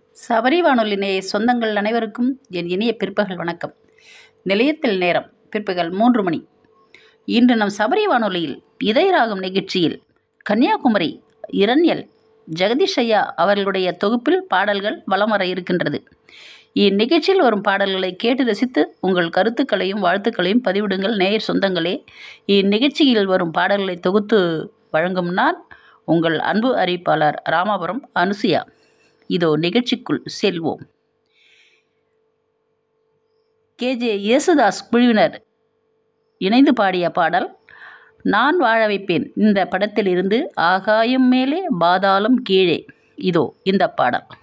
சபரி வானொலி நேய சொந்தங்கள் அனைவருக்கும் என் இனிய பிற்பகல் வணக்கம் நிலையத்தில் நேரம் பிற்பகல் மூன்று மணி இன்று நம் சபரி வானொலியில் இதயராகம் நிகழ்ச்சியில் கன்னியாகுமரி இரண்யல் ஜெகதீஷ் ஐயா அவர்களுடைய தொகுப்பில் பாடல்கள் வலம் வர இருக்கின்றது இந்நிகழ்ச்சியில் வரும் பாடல்களை கேட்டு ரசித்து உங்கள் கருத்துக்களையும் வாழ்த்துக்களையும் பதிவிடுங்கள் நேயர் சொந்தங்களே இந்நிகழ்ச்சியில் வரும் பாடல்களை தொகுத்து வழங்கும் நான் உங்கள் அன்பு அறிவிப்பாளர் ராமாபுரம் அனுசுயா இதோ நிகழ்ச்சிக்குள் செல்வோம் கேஜே யேசுதாஸ் குழுவினர் இணைந்து பாடிய பாடல் நான் வாழ வைப்பேன் இந்த படத்தில் இருந்து ஆகாயம் மேலே பாதாளம் கீழே இதோ இந்த பாடல்